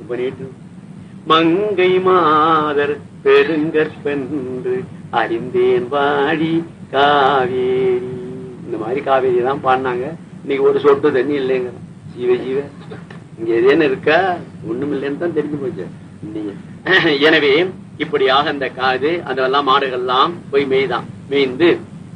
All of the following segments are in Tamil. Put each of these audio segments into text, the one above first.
பண்ணிட்டு மங்கை மாதர் பெருங்கற்பென்று அறிந்தேன் வாடி காவேரி இந்த மாதிரி காவேரி தான் பாடினாங்க இன்னைக்கு ஒரு சொட்டு தண்ணி இல்லைங்க ஜீவ ஜீவ இங்க எதேன்னு இருக்கா ஒண்ணும் இல்லைன்னு தான் தெரிஞ்சு போச்சு நீங்க எனவே இப்படியாக அந்த காது அதெல்லாம் மாடுகள்லாம் போய் மேய்தான் மேய்ந்து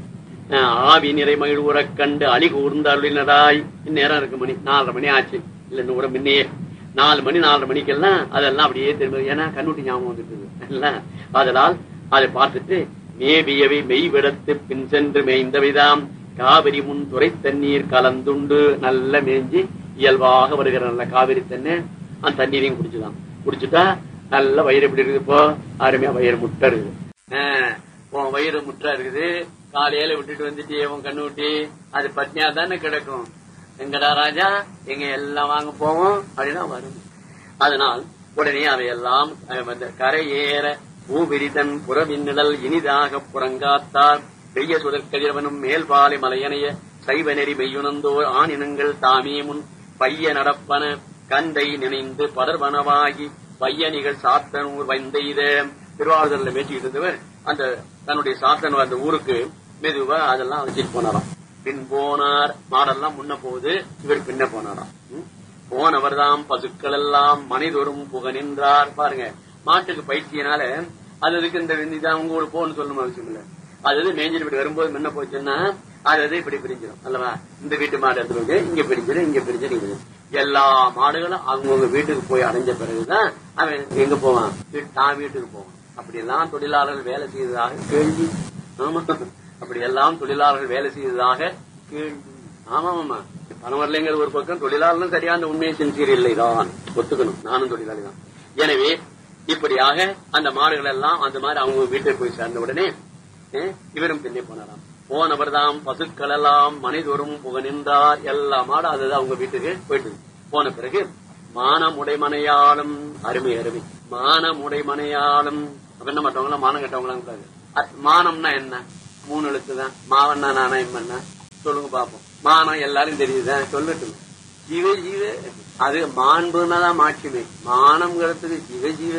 அஹ், ஆவி நிறை மகிழ் உறக் கண்டு அழி கூர்ந்து அருளினராய் நேரம் இருக்கு மணி நாலரை மணி ஆச்சு இல்ல இன்னும் கூட முன்னையே நாலு மணி நாலரை மணிக்கெல்லாம் அதெல்லாம் அப்படியே திரும்ப ஏன்னா கண்ணுட்டி ஞாபகம் வந்துட்டு இல்ல அதனால் அதை பார்த்துட்டு மேவியவை மெய்விடத்து பின் சென்று மேய்ந்தவைதாம் காவிரி முன் துறை தண்ணீர் கலந்துண்டு நல்ல மேய்ஞ்சி இயல்பாக வருகிற நல்ல காவிரி தண்ணி அந்த தண்ணீரையும் குடிச்சுதான் குடிச்சுட்டா நல்ல வயிறு எப்படி இருக்குது இப்போ அருமையா வயிறு முட்டை இருக்குது ஆஹ், உன் வயிறு முட்டை இருக்குது காலையில விட்டுட்டு வந்துட்டு உன் கண்ணு விட்டி அது பட்னியா தானே கிடக்கும் எங்கடா ராஜா எங்க எல்லாம் வாங்க போவோம் அப்படின்னா வரும் அதனால் உடனே அவையெல்லாம் அஹ், வந்து கரையேற பூவிரிதன் புறவிண்ணிடல் இனிதாக புறங்காத்தார் பெய்ய சுடற்கதிரவனும் மேல்பாலை மலையணைய சைவ நெறி மெய்யுணர்ந்தோர் ஆணினங்கள் தாமே முன் பைய நடப்பன கந்தை நினைந்து படர்வனவாகி பையனிகள் சாத்தனூர் வைந்தெய்த திருவாரூர்ல மேய்ச்சிக்கிட்டு இருந்தவர் அந்த தன்னுடைய சாத்தன் அந்த ஊருக்கு மெதுவா அதெல்லாம் வச்சுட்டு போனாராம் பின் போனார் மாடெல்லாம் முன்ன போகுது இவர் பின்ன போனாராம் ம்? போனவர்தாம் பசுக்கள் எல்லாம் மனிதொரும் புக நின்றார் பாருங்க மாட்டுக்கு பயிற்சியினால அது அதுக்கு இந்த இதான் உங்க ஊர் போன்னு சொல்லணும் அவசியம் இல்ல அது அது மேஞ்சிட்டு இப்படி வரும்போது முன்ன போச்சுன்னா அது அது இப்படி பிரிஞ்சிடும் அல்லவா இந்த வீட்டு மாடு எடுத்து வந்து இங்க பிரிஞ்சிடும் இங்க பிரிஞ்சிடும் இங்க பிரிஞ்சிடும். எல்லா மாடுகளும் அவங்கவுங்க வீட்டுக்கு போய் அடைஞ்ச பிறகுதான் அவன் எங்க போவான் வீட்டு- தான் வீட்டுக்கு போவான் அப்படி எல்லாம் தொழிலாளர்கள் வேலை செய்ததாக கேள்வி ஆமா அப்படி எல்லாம் தொழிலாளர்கள் வேலை செய்ததாக கேள்வி ஆமா ஆமா பணம் வரலைங்கிறது ஒரு பக்கம் தொழிலாளர்களும் சரியா அந்த உண்மையை செஞ்சீர் இல்லைதான் ஒத்துக்கணும் நானும் தொழிலாளி தான் எனவே இப்படியாக அந்த மாடுகள் எல்லாம் அந்த மாதிரி அவங்க வீட்டுக்கு போய் சேர்ந்த உடனே அஹ், இவரும் பின்னே போனாராம் போனவர்தாம் பசுக்கள் எல்லாம் மனிதொரும் புக நின்றார் எல்லா மாடும் அது அவங்க வீட்டுக்கு போயிட்டு போன பிறகு மானமுடைமனையாளும் அருமை அருமை மானமுடைமனையாளும் அப்ப என்ன மற்றவங்க மானம் கட்டவங்களாம் கூடாது அ- மானம்னா என்ன மூணு எழுத்து தான் மாவண்ணா நானா இம்மண்ணா சொல்லுங்க பாப்போம் மானம் எல்லாரும் தெரியுதுதான் சொல்லட்டும் ஜீவ ஜீவ அது மாண்புன்னா தான் மாட்சிமை மானம்ங்கிறதுக்கு ஜீவ ஜீவ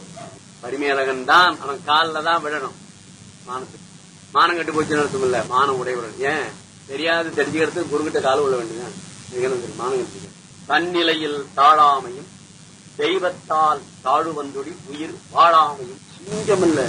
பரிமையழகன் தான் அவன் காலில் தான் விழணும் மானத்துக்கு மானம் கட்டு போச்சுன்னு அர்த்தம் இல்ல மானம் உடையவர்கள் ஏன் தெரியாது தெரிஞ்சுக்கிறதுக்கு குருகிட்ட கால உள்ள வேண்டியதான் மிகவும் தெரியும் மானம் கட்டு தன்னிலையில் தாழாமையும் தெய்வத்தால் தாழு வந்துடி உயிர் வாழாமையும் சிங்கம் இல்ல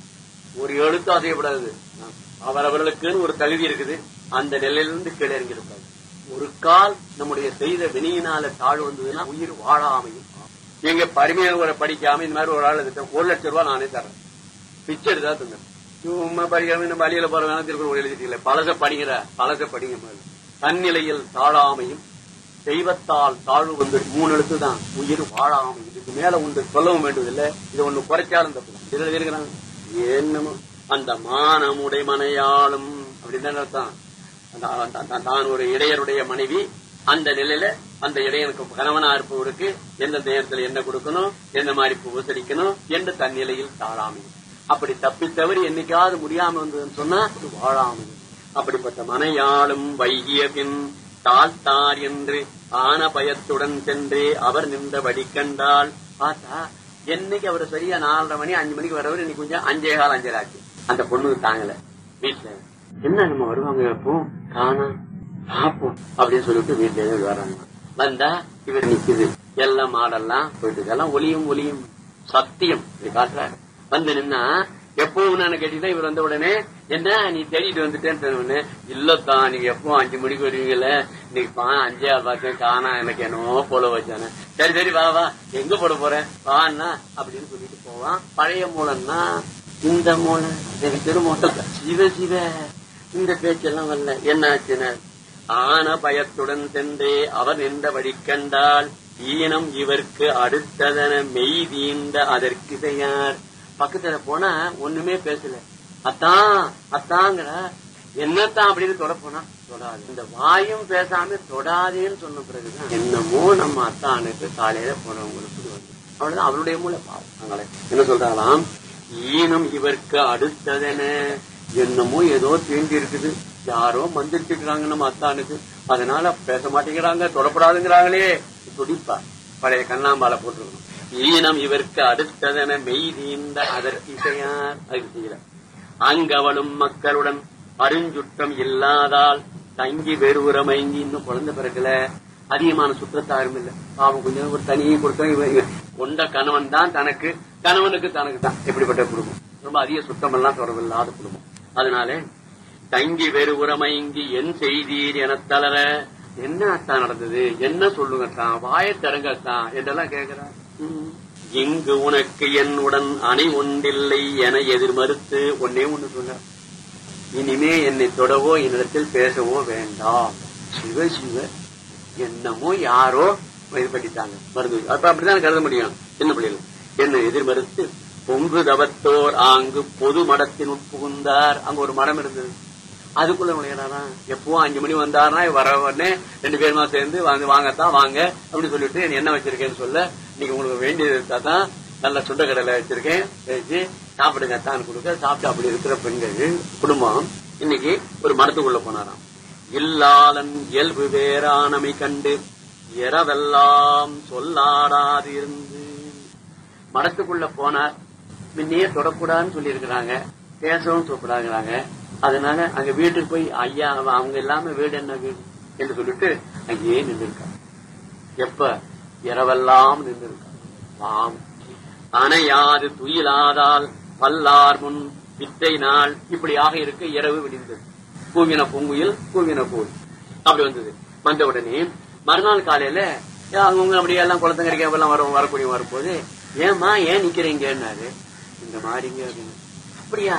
ஒரு எழுத்து அசையப்படாது அவரவர்களுக்குன்னு ஒரு தகுதி இருக்குது அந்த நிலையிலிருந்து கீழே இறங்கியிருப்பாங்க ஒரு கால் நம்முடைய செய்த வினையினால தாழ்வு வந்ததுன்னா உயிர் வாழாமையும் எங்க பரிமையை படிக்காம இந்த மாதிரி ஒரு ஆள் எடுத்தேன் ஒரு லட்சம் ரூபாய் நானே தரேன் பிச்சை எடுத்தா தந்தேன் சும்மா படிக்காம இந்த வழியில போற வேணா திருக்குறள் எழுதிட்டீங்களே பழச படிக்கிற பழச படிங்க முதல்ல. தன்னிலையில் தாழாமையும் தெய்வத்தால் தாழ்வு வந்து மூணு எழுத்து தான் உயிர் வாழாமை இதுக்கு மேல ஒன்று சொல்லவும் வேண்டியதில்லை இது ஒண்ணு குறைச்சாலும் தப்பு இதுல எழுதியிருக்கிறாங்க என்னமோ அந்த மானமுடை மனையாளும் அப்படின்னு தானே அர்த்தம் அந்த- அந்த- அந்த- தான் ஒரு இடையருடைய மனைவி அந்த நிலையில அந்த இடையனுக்கு கணவனா இருப்பவருக்கு எந்த நேரத்துல என்ன கொடுக்கணும் எந்த மாதிரி உபசரிக்கணும் என்று தன்னிலையில் தாழாமை அப்படி தப்பி தவறி என்னைக்காவது முடியாம வந்ததுன்னு சொன்னா அது வாழாமை அப்படிப்பட்ட மனையாளும் வைகிய பின் தாழ்த்தார் என்று ஆன பயத்துடன் சென்று அவர் நின்ற வழி கண்டால் பார்த்தா என்னைக்கு அவர் சரியா நாலரை மணி அஞ்சு மணிக்கு வரவர் இன்னைக்கு கொஞ்சம் அஞ்சே கால் அஞ்சரை ஆச்சு அந்த பொண்ணுக்கு தாங்கல வீட்டுல என்ன நம்ம வருவாங்க அப்போ காணா பாப்போம் அப்படின்னு சொல்லிட்டு வீட்டுல இருந்து வராங்க வந்தா இவர் நிக்குது எல்லாம் மாடெல்லாம் போயிட்டு இருக்கு. எல்லாம் ஒளியும் ஒளியும் சத்தியம் இப்படி காட்டுறாரு வந்து நின்னா எப்பவும் நான் கேட்டீங்கன்னா இவர் வந்த உடனே என்ன நீ தேடிட்டு வந்துட்டேன்னு சொன்ன இல்லத்தான் நீங்க எப்பவும் அஞ்சு மணிக்கு வருவீங்கல்ல இன்னைக்கு பா அஞ்சே ஆள் பார்த்தேன் காணா எனக்கு என்னவோ போல வச்சானே சரி சரி வா வா எங்க போட போறேன் வான்னா அப்படின்னு சொல்லிட்டு போவான் பழைய மூலம்னா இந்த மூலம் சரி திருமூலம் சிவ சிவ இந்த பேச்செல்லாம் வரல என்ன ஆச்சுன்னா ஆன பயத்துடன் சென்றே அவர் நின்ற வழி கண்டால் ஈனம் இவர்க்கு அடுத்ததன மெய் தீண்ட அதற்கு செய்யார் பக்கத்துல போனா ஒண்ணுமே பேசல அத்தான் அத்தாங்கிற என்னத்தான் அப்படின்னு தொட போனா தொடாது இந்த வாயும் பேசாம தொடாதேன்னு சொன்ன பிறகுதான் என்னமோ நம்ம அத்தானுக்கு காலையில போனவங்களுக்கு இது வந்து அவ்வளவுதான் அவருடைய மூளை பாவம் அவங்களே என்ன சொல்றாங்களாம் ஈனம் இவர்க்கு அடுத்ததென என்னமோ ஏதோ தீண்டி இருக்குது யாரோ மந்திரிச்சுக்கிறாங்க நம்ம அத்தானுக்கு அதனால பேச மாட்டேங்கிறாங்க தொடப்படாதுங்கிறாங்களே துடிப்பா பழைய கண்ணாம்பால போட்டிருக்கணும் ஈனம் இவர்க்கு அடுத்ததென மெய்தீந்த அதற்கிசையார் அதுக்கு செய்யல அங்கவளும் மக்களுடன் அருஞ்சுற்றம் இல்லாதால் தங்கி வெறுவுரமைங்கி இன்னும் குழந்தை பிறக்கல அதிகமான சுற்றத்தாரும் இல்ல பாவம் கொஞ்சம் ஒரு தனியை கொடுத்தா இவ- இவ- கொண்ட கணவன் தான் தனக்கு கணவனுக்கு தனக்கு தான் எப்படிப்பட்ட குடும்பம் ரொம்ப அதிக சுத்தம் எல்லாம் தொடர்பில்லாத குடும்பம் அதனால தங்கி வெறு உரமைங்கி என் செய்தீர் என தளர என்ன அத்தா நடந்தது என்ன சொல்லுங்கத்தான் வாயை தரங்கத்தான் என்றெல்லாம் கேட்கிறார் இங்கு உனக்கு என்னுடன் அணை ஒன்றில்லை என எதிர் மறுத்து ஒன்னே ஒண்ணு சொன்னார் இனிமே என்னை தொடவோ என்னிடத்தில் பேசவோ வேண்டாம் சிவ சிவ என்னமோ யாரோ இது பண்ணிட்டாங்க மருந்து அப்ப அப்படிதான் கருத முடியும் சின்ன பிள்ளைகள் என்ன எதிர் மறுத்து பொங்கு தவத்தோர் ஆங்கு பொது மடத்தின் உட்புகுந்தார் அங்க ஒரு மடம் இருந்தது அதுக்குள்ள நுழையிறாராம் எப்பவும் அஞ்சு மணி வந்தாருன்னா வர உடனே ரெண்டு பேருமா சேர்ந்து வாங்க வாங்கத்தான் வாங்க அப்படின்னு சொல்லிட்டு நீ என்ன வச்சிருக்கேன்னு சொல்ல இன்னைக்கு உங்களுக்கு வேண்டியது இருந்தா தான் நல்ல சுண்டக்கடலை வச்சிருக்கேன் வச்சு சாப்பிடுங்க தான் கொடுக்க சாப்பிட்டு அப்படி இருக்கிற பெண்கள் குடும்பம் இன்னைக்கு ஒரு மரத்துக்குள்ள போனாராம் இல்லாளன் இயல்பு வேறானமை கண்டு இரவெல்லாம் சொல்லாடாதிருந்து மடத்துக்குள்ள போனார் முன்னையே தொடக்கூடாதுன்னு சொல்லி இருக்கிறாங்க பேசவும் சொல்லக்கூடாதுங்கிறாங்க அதனால அங்க வீட்டுக்கு போய் ஐயா அவ- அவங்க இல்லாம வீடு என்ன வீடு என்று சொல்லிட்டு அங்கேயே நின்று இருக்காங்க எப்ப இரவெல்லாம் நின்று இருக்காங்க பாவம் அணையாது துயிலாதால் பல்லார் முன் வித்தை நாள் இப்படியாக இருக்க இரவு விடிந்தது கூவின பூங்குயில் கூவின பூல் அப்படி வந்தது வந்த உடனே மறுநாள் காலையில அவங்கவுங்க அப்படியே எல்லாம் குளத்தங்கரைக்கு எல்லாம் வர வரக்கூடிய வரும்போது ஏமா ஏன் நிக்கிறீங்கன்னாரு இந்த மாதிரிங்க அப்படின்னு அப்படியா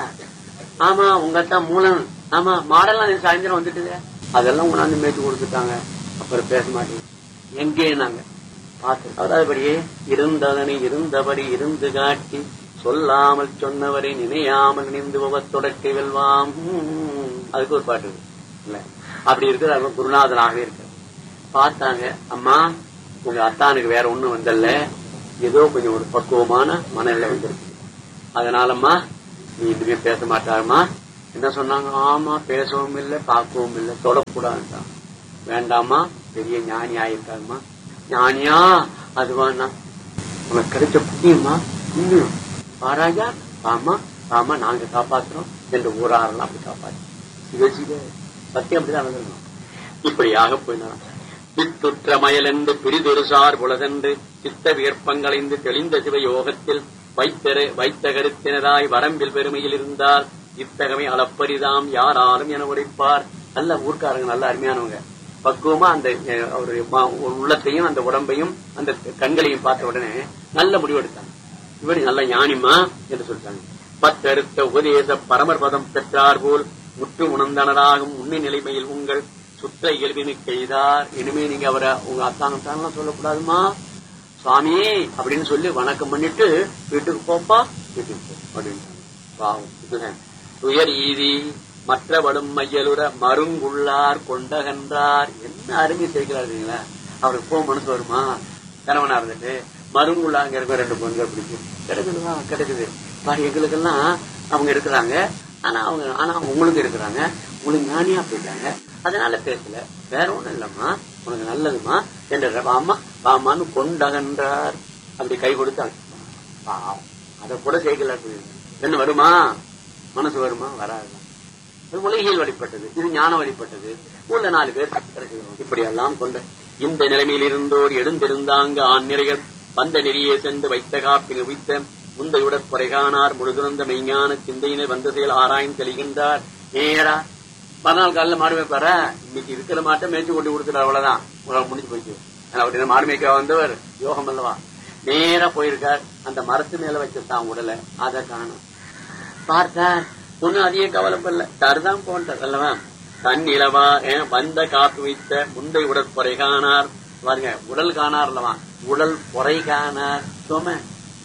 ஆமா உங்க தான் மூலம் ஆமா மாடெல்லாம் நேத்து சாயந்தரம் வந்துட்டுது அதெல்லாம் உணர்ந்து மேய்ச்சி கொடுத்துட்டாங்க அப்புறம் பேச மாட்டேங்க எங்கே நாங்க பார்த்து அதாவதுபடியே இருந்ததனை இருந்தபடி இருந்து காட்டி சொல்லாமல் சொன்னவரை நினையாமல் நினைந்து தொடக்கை வெல்வாம் ஹம், அதுக்கு ஒரு பாட்டு இருக்கு. இல்ல அப்படி இருக்கிற அவர் குருநாதனாகவே இருக்க பார்த்தாங்க அம்மா உங்க அத்தானுக்கு வேற ஒண்ணும் வந்தல்ல ஏதோ கொஞ்சம் ஒரு பக்குவமான மனநிலை வந்திருக்கு அதனாலம்மா நீ இனிமே பேச மாட்டாருமா என்ன சொன்னாங்க ஆமா பேசவும் இல்லை பார்க்கவும் இல்லை தொடக்கூடாதுட்டான் வேண்டாமா பெரிய ஞானி ஆயிருக்காருமா ஞானியா அதுவானா உனக்கு கிடைச்ச புண்ணியமா புண்ணியம் பாராஜா ஆமா ஆமா நாங்க காப்பாத்துறோம் என்று ஊராரெல்லாம் அப்படி காப்பாற்று சிவ சிவ சத்தியம் அப்படிதான் நடந்திருக்கணும் இப்படியாக போயினான் பித்துற்ற மயல் என்று பிரிதொரு சார் புலதென்று சித்த வியற்பங்களைந்து தெளிந்த சிவ யோகத்தில் வைத்தரு வைத்த கருத்தினராய் வரம்பில் பெருமையில் இருந்தால் இத்தகமை அளப்பரிதாம் யாராலும் என உரைப்பார் நல்ல ஊர்க்காரங்க நல்ல அருமையானவங்க பக்குவமா அந்த அஹ், அவருடைய ம- ஒரு உள்ளத்தையும் அந்த உடம்பையும் அந்த கண்களையும் பார்த்த உடனே நல்ல முடிவெடுத்தாங்க இவரு நல்ல ஞானிமா என்று சொல்லிட்டாங்க பத்தறுத்த உபதேச பரமர் பதம் பெற்றார் போல் முற்று உணர்ந்தனராகும் உண்மை நிலைமையில் உங்கள் சுற்ற இயல்பினை செய்தார் இனிமே நீங்க அவரை உங்க அத்தானம் தானெல்லாம் சொல்லக்கூடாதுமா சுவாமி அப்படின்னு சொல்லி வணக்கம் பண்ணிட்டு வீட்டுக்கு போப்பா வீட்டுக்கு போ அப்படின்ட்டாங்க பாவம் இதுதான். துயர் ஈதி மற்றவடும் மையலுற மருங்குள்ளார் கொண்டகன்றார் என்ன அருமை சேர்க்கிறாருங்களா அவருக்கு போக மனசு வருமா கணவனா இருந்துட்டு மருங்குள்ளா அங்க இருக்க ரெண்டு பொண்ணுங்க பிடிக்கும் கிடைக்குதுவா கிடைக்குது பாரு எங்களுக்கெல்லாம் அவங்க இருக்கிறாங்க ஆனா அவங்க ஆனா உங்களுக்கு இருக்கிறாங்க உங்களுக்கு ஞானியா போயிட்டாங்க அதனால பேசல வேற ஒண்ணும் இல்லம்மா உனக்கு நல்லதுமா என்ற வாமா வாமான்னு கொண்டகன்றார் அப்படி கை கொடுத்தாங்க பாவம் அதை கூட சேர்க்கல என்ன வருமா மனசு வருமா வராது அது உலகியல் வழிபட்டது இது ஞான வழிபட்டது உள்ள நாலு பேர் கிடைச்சிருக்கணும். இப்படி எல்லாம் கொண்ட இந்த நிலைமையில் இருந்தோர் எழுந்திருந்தாங்க ஆண் நிறைகள் வந்த நெறியே சென்று வைத்த காப்பில் உய்த்த முந்தையுடற் குறைகானார் முழுதுறந்த மெய்ஞான சிந்தையினை வந்த செயல் ஆராய்ந்து தெளிகின்றார் நேரா மறுநாள் காலையில மாடு மேய்ப்பார இன்னைக்கு இருக்கிற மாட்டை மேய்ச்சி கொண்டு கொடுத்துட்டு அவ்வளவுதான் உங்களால் முடிஞ்சு போச்சு ஆனா அப்படி மாடு மேய்க்க வந்தவர் யோகம் அல்லவா நேரா போயிருக்கார் அந்த மரத்து மேல வச்சிருந்தான் உடலை அதை காணும் பார்த்தார் ஒன்னும் அதிக கவலைப்படல தருதான் போன்றார் அல்லவா தன் இளவா ஏன் வந்த காப்பு வைத்த முந்தை உடற்பொறை காணார் பாருங்க உடல் காணார் அல்லவா உடல் பொறை காணார் சும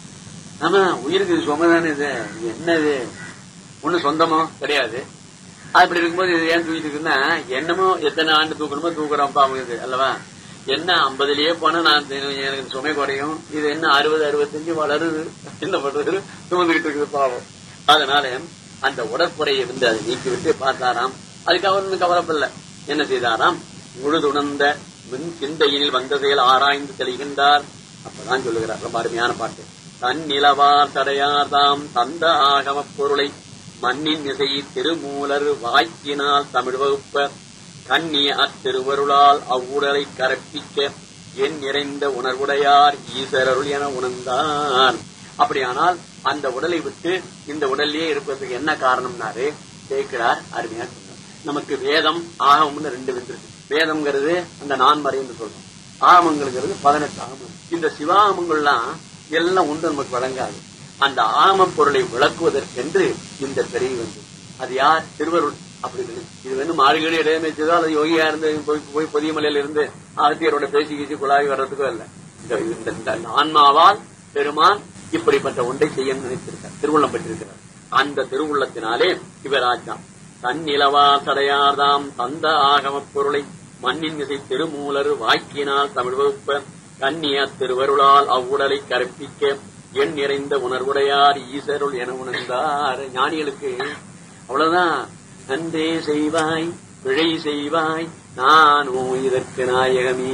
ஆமா உயிருக்கு இது சும தானே இது என்னது ஒண்ணு சொந்தமோ கிடையாது அப்படி இருக்கும்போது இது ஏன் தூக்கிட்டு இருக்குன்னா என்னமோ எத்தனை ஆண்டு தூக்கணுமோ தூக்குறோம்ப்பா அவங்க இது அல்லவா என்ன ஐம்பதுலயே போனா நான் தெ- எனக்கு சுமை குறையும் இது என்ன அறுபது அறுபத்தஞ்சு வளருது என்ன பண்றது சுமந்துகிட்டு இருக்குது பாவம் அதனால அந்த உடற்புறையை வந்து அதை நீக்கிவிட்டு பார்த்தாராம் அதுக்கு அவர் ஒன்றும் கவலைப்படல என்ன செய்தாராம் முழுதுணர்ந்த மின் சிந்தையினில் வந்த செயல் ஆராய்ந்து தெளிகின்றார் அப்பதான் சொல்லுகிறார் ரொம்ப அருமையான பாட்டு தன்னிலவார் தடையார்தாம் தந்த ஆகமப் பொருளை மண்ணின் இசை திருமூலர் வாய்க்கினால் தமிழ் வகுப்ப கண்ணிய அத்திருவருளால் அவ்வுடலை கரப்பிக்க என் நிறைந்த உணர்வுடையார் ஈசரருள் என உணர்ந்தார் அப்படியானால் அந்த உடலை விட்டு இந்த உடல்லே இருப்பதற்கு என்ன காரணம்னாரு கேட்கிறார் அருமையா சொன்னார் நமக்கு வேதம் ஆகமம்னு ரெண்டு வந்துருக்கு வேதம்ங்கிறது அந்த நான்மறை என்று சொல்றோம் ஆகமங்கிறது பதினெட்டு ஆகமம் இந்த சிவாகமங்கள்லாம் எல்லாம் ஒன்று நமக்கு வழங்காது அந்த ஆகம பொருளை விளக்குவதற்கென்று இந்த பெரிய வந்து அது யார் திருவருள் அப்படி இல்லை. இது வந்து மாறுகடி இடையமைச்சதோ அல்லது யோகியா இருந்து போய் போய் பொதியமலையில இருந்து ஆத்தியரோட பேசி கீசி குழாவி வர்றதுக்கோ இல்ல இந்த இந்த- இந்த ஆன்மாவால் பெருமான் இப்படிப்பட்ட ஒன்றை செய்ய நினைத்திருக்கார் திருவுள்ளம் பெற்றிருக்கிறார் அந்த திருவுள்ளத்தினாலே இவராஜாம் தன்னிலவா தடையார்தாம் தந்த ஆகமப் பொருளை மண்ணின் இசை திருமூலர் வாக்கினால் தமிழ் வகுப்ப கண்ணிய திருவருளால் அவ்வுடலை கற்பிக்க எண் நிறைந்த உணர்வுடையார் ஈசருள் என உணர்ந்தார் ஞானிகளுக்கு அவ்வளவுதான் நன்றே செய்வாய் பிழை செய்வாய் நானோ இதற்கு நாயகமே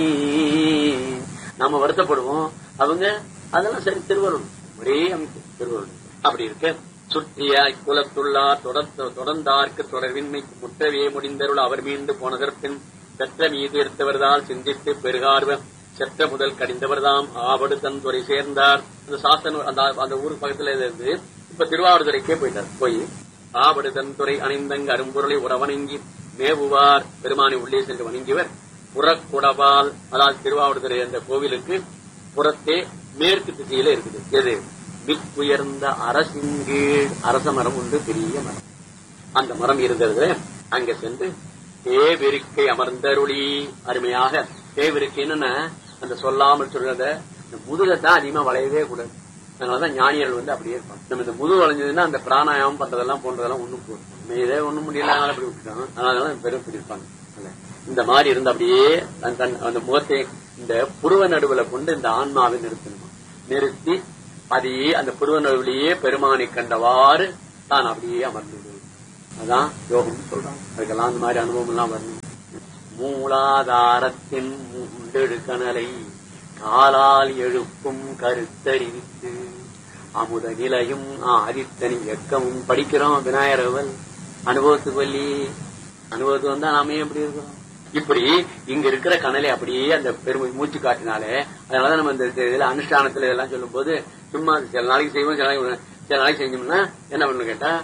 நாம வருத்தப்படுவோம் அவங்க அதெல்லாம் சரி திருவருள் ஒரே அமைப்பு திருவருள் அப்படி இருக்க சுற்றியாய் குலத்துள்ளார் தொடர்ந்த தொடர்ந்தார்க்கு தொடர்பின்மை முற்றவே முடிந்தருள் அவர் மீண்டு போனதற்பின் பெற்ற மீது எடுத்தவர்தால் சிந்தித்து பெருகார்வ செற்ற முதல் கடிந்தவர்தாம் ஆவடு தன் துறை சேர்ந்தார் அந்த சாஸ்தன் அந்த அந்த ஊர் பக்கத்துல இருந்து இப்ப திருவாவடுதுறைக்கே போயிட்டார் போய் ஆவடு தன் துறை அணிந்தங்க அரும்பொருளை உறவணங்கி மேவுவார் பெருமானை உள்ளே சென்று வணங்கியவர் புறக்குடவால் அதாவது திருவாவடுதுறை என்ற கோவிலுக்கு புறத்தே மேற்கு திசையில இருக்குது எது மிக்குயர்ந்த அரசின் கீழ் அரச மரம் உண்டு பெரிய மரம் அந்த மரம் இருந்தது அங்க சென்று தேவிருக்கை அமர்ந்தருளி அருமையாக தேவிருக்கை என்னன்னா அந்த சொல்லாமல் சொல்றத இந்த முதுகத்தான் அதிகமா வளையவே கூடாது அதனாலதான் ஞானியர்கள் வந்து அப்படியே இருப்பாங்க நம்ம இந்த முதுகு வளைஞ்சதுன்னா அந்த பிராணாயாமம் பண்றதெல்லாம் போன்றதெல்லாம் ஒண்ணும் போகும் இதே ஒண்ணும் முடியல அதனால அப்படி விட்டுட்டாங்க அதனால பெரும் இப்படி இருப்பாங்க இல்ல. இந்த மாதிரி இருந்து அப்படியே தன் தன் அந்த முகத்தை இந்த புருவ நடுவுல கொண்டு இந்த ஆன்மாவை நிறுத்தணுமா நிறுத்தி அதையே அந்த புருவ நடுவிலேயே பெருமானை கண்டவாறு தான் அப்படியே அமர்ந்து விடுவது. அதான் யோகம் சொல்றாங்க அதுக்கெல்லாம் அந்த மாதிரி அனுபவம் எல்லாம் வரணும் மூலாதாரத்தின் முண்டெடு கனலை காலால் எழுப்பும் கருத்தறிவித்து அமுத நிலையும் ஆதித்தனி இயக்கமும் படிக்கிறோம் விநாயகரவல் அனுபவத்துக்கு வள்ளி அனுபவத்துக்கு வந்தா நாமே எப்படி இருக்கிறோம் இப்படி இங்க இருக்கிற கனலை அப்படியே அந்த பெருமை மூச்சு காட்டினாலே அதனாலதான் நம்ம இந்த இதுல அனுஷ்டானத்துல இதெல்லாம் சொல்லும் போது சும்மா சில நாளைக்கு செய்வோம் சில நாளைக்கு சில நாளைக்கு செஞ்சோம்னா என்ன பண்ணணும் கேட்டா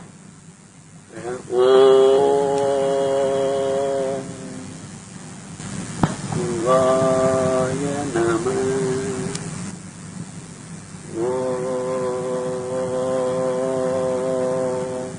ஓம் சிவாய நம ஓம்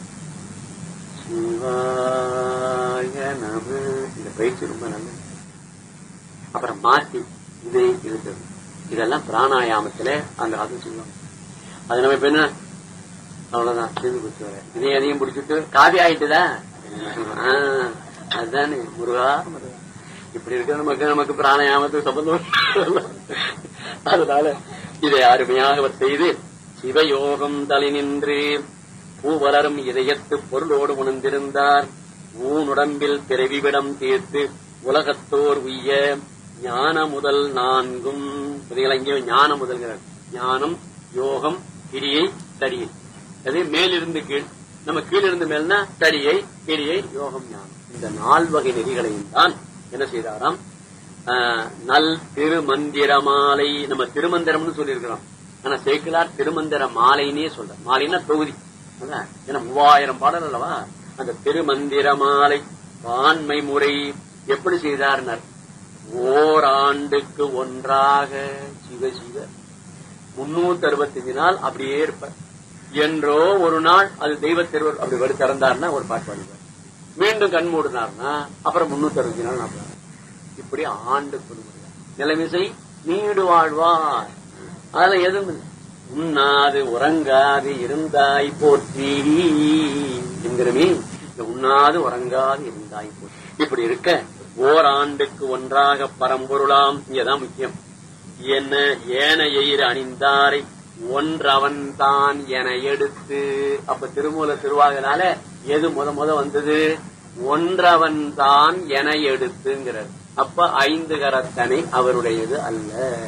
சிவாய நம இந்த பயிற்சி ரொம்ப நல்லது அப்புறம் மாத்தி இதை இழுத்தது இதெல்லாம் பிராணாயாமத்துல அந்த அது சொல்லுவாங்க அது நம்ம இப்ப என்ன அவ்வளவுதான் செஞ்சு கொடுத்து இதையும் அதையும் பிடிச்சிட்டு காவி ஆயிட்டுதா ஆ, அதுதானே முருகா முருகா இப்படி இருக்கிற நமக்கு நமக்கு பிராணாயாமத்துக்கு சம்பந்தம் அதனால இதை அருமையாக அவர் செய்து சிவயோகம் தலை நின்று பூவலரும் இதயத்து பொருளோடு உணர்ந்திருந்தார் ஊனுடம்பில் பிறவிவிடம் தீர்த்து உலகத்தோர் உய்ய ஞான முதல் நான்கும் புரியுங்களா? இங்கே ஞான முதல்கிறார் ஞானம் யோகம் கிரியை தடியை அது மேலிருந்து கீழ் நம்ம கீழிருந்து மேல்னா தடியை கிரியை யோகம் ஞானம் இந்த நால் வகை நெறிகளையும் தான் என்ன செய்தாராம் ஆஹ், நல் திருமந்திர மாலை நம்ம திருமந்திரம்னு சொல்லியிருக்கிறோம் ஆனா சேக்கிலார் திருமந்திர மாலைன்னே சொல்ற மாலைன்னா தொகுதி அதான். ஏன்னா மூவாயிரம் பாடல் அல்லவா அந்த திருமந்திர மாலை பான்மை முறை எப்படி செய்தார்னர் ஓராண்டுக்கு ஒன்றாக சிவ சிவ முன்னூத்தி அறுபத்தஞ்சு நாள் அப்படியே இருப்பார் என்றோ ஒரு நாள் அது தெய்வ திருவர் அப்படி வரு திறந்தார்னா ஒரு பாட்டு பாடுவார் மீண்டும் கண் மூடினார்னா அப்புறம் முன்னூத்தி அறுபத்தஞ்சு நாள் நான் பாடுவேன். இப்படி ஆண்டுக்கு ஒரு முறை நிலைமிசை நீடு வாழ்வார் அதெல்லாம் எதுவும் இல்லை. உண்ணாது உறங்காது இருந்தாய் போற்றி என்கிறமே இந்த உண்ணாது உறங்காது இருந்தாய் போற்றி இப்படி இருக்க ஓராண்டுக்கு ஒன்றாக பரம்பொருளாம் இங்கதான் முக்கியம் என்ன ஏன எயிர் அணிந்தாரை ஒன்றவன் தான் என எடுத்து அப்ப திருமூல திருவாகனால எது முத முத வந்தது ஒன்றவன் தான் என எடுத்துங்கிறார் அப்ப ஐந்து கரத்தனை அவருடையது அல்ல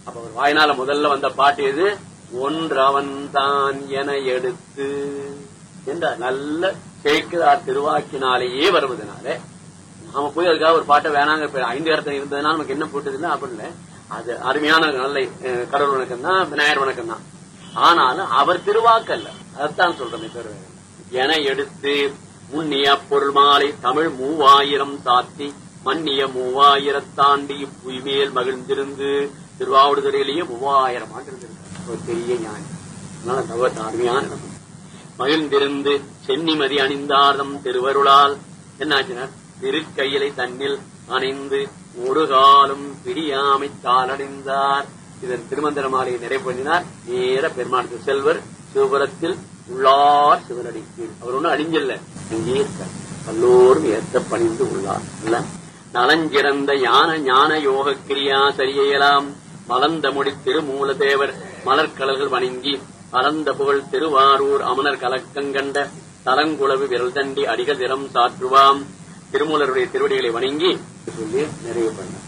அப்ப அவர் வாயினால முதல்ல வந்த பாட்டு எது ஒன்றவன் தான் என எடுத்து என்ற நல்ல கேட்கிறார் திருவாக்கினாலேயே வருவதனால நாம போய் அதுக்காக ஒரு பாட்டை வேணாங்க இப்ப ஐந்து இடத்துல இருந்ததுனால நமக்கு என்ன போட்டதுன்னா அப்படி இல்லை அது அருமையான நல்ல அஹ், கடவுள் வணக்கம் தான் விநாயகர் வணக்கம் தான் ஆனாலும் அவர் திருவாக்கல்ல அதைத்தான் சொல்றேன் பேர் என எடுத்து முன்னிய பொருள் மாலை தமிழ் மூவாயிரம் சாத்தி மன்னிய மூவாயிரத்தாண்டி புய்மேல் மகிழ்ந்திருந்து திருவாவடுதுறையிலேயே மூவாயிரம் ஆண்டு இருந்திருக்கார் ஒரு பெரிய ஞானி அதனால தவ அருமையான இடம். மகிழ்ந்திருந்து சென்னிமதி அணிந்தார்தம் திருவருளால் என்னாச்சுன்னா திருக்கையிலை தன்னில் அணிந்து ஒரு காலம் பிரியாமை தாளடைந்தார் இதன் திருமந்திர மாலையை நிறைவு பண்ணினார் நேர பெருமானத்து செல்வர் சிவபுரத்தில் உள்ளார் சிவனடி கீழ் அவர் ஒன்றும் அழிஞ்சல்ல அங்கே இருக்கார் எல்லோரும் ஏத்த பணிந்து உள்ளார் இல்ல நலஞ்சிறந்த ஞான ஞான யோக கிரியா சரியலாம் மலர்ந்த முடி திருமூல தேவர் மலர்கடல்கள் வணங்கி அறந்த புகழ் திருவாரூர் அமனர் கலக்கங்கண்ட தலங்குளவு விரல் தண்டி அடிகள் திறம் சாற்றுவாம் திருமூலருடைய திருவடிகளை வணங்கி சொல்லி நிறைவு பண்ணார்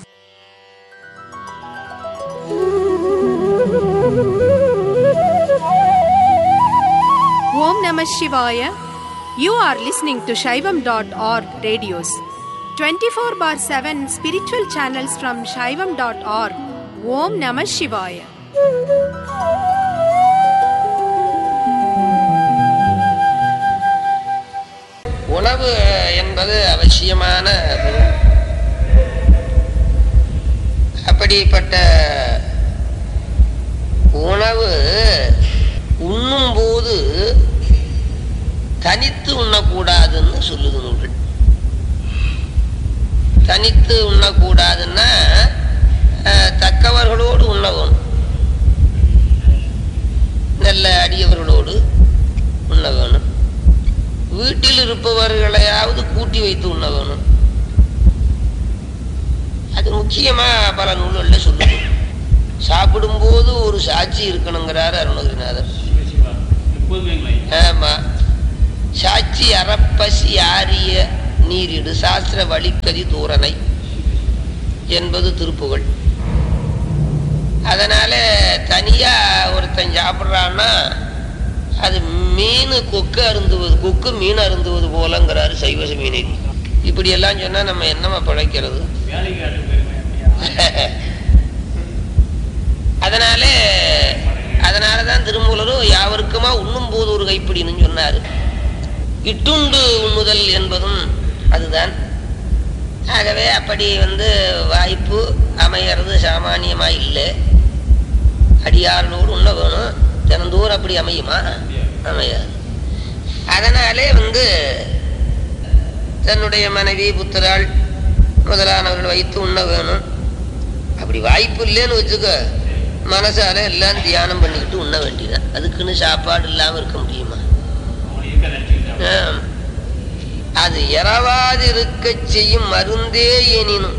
Om Namah Shivaya. You are listening to Shaivam.org radios. 24 bar 7 spiritual channels from Shaivam.org. Om Namah Shivaya. உணவு என்பது அவசியமான பொருள். அப்படிப்பட்ட உணவு உண்ணும்போது தனித்து உண்ணக்கூடாதுன்னு சொல்லுது நூல்கள் தனித்து உண்ணக்கூடாதுன்னா அஹ், தக்கவர்களோடு உண்ண வேணும் நல்ல அடியவர்களோடு உண்ண வேணும் வீட்டில் இருப்பவர்களையாவது கூட்டி வைத்து உண்ண வேணும் அது முக்கியமா பல நூல்கள்ல சொல்லுது சாப்பிடும்போது ஒரு சாட்சி இருக்கணுங்கிறார் அருணகிரிநாதர் ஆமா சாட்சி அறப்பசி ஆரிய நீரிடு சாஸ்திர வழிக்கதி தூரனை என்பது திருப்புகழ் அதனால தனியா ஒருத்தன் சாப்பிட்றான்னா அது மீன் கொக்கு அருந்துவது கொக்கு மீன் அருந்துவது போலங்கிறாரு சைவ மீனில் இப்படி எல்லாம் சொன்னா நம்ம என்னமா பிழைக்கிறது அதனால அதனாலதான் திருமூலரும் யாவருக்குமா உண்ணும் போது ஒரு கைப்பிடின்னு சொன்னாரு இட்டுண்டு உண்ணுதல் என்பதும் அதுதான் ஆகவே அப்படி வந்து வாய்ப்பு அமையறது சாமானியமா இல்லை அடியார்களோடு உண்ண வேணும் தினந்தோறும் அப்படி அமையுமா அமையாது அதனாலே வந்து தன்னுடைய மனைவி புத்திராள் முதலானவர்கள் வைத்து உண்ண வேணும் அப்படி வாய்ப்பு இல்லைன்னு வச்சுக்க மனசால எல்லாம் தியானம் பண்ணிக்கிட்டு உண்ண வேண்டியதான் அதுக்குன்னு சாப்பாடு இல்லாம இருக்க முடியுமா ஆம். அது எறவாதிருக்க செய்யும் மருந்தே எனினும்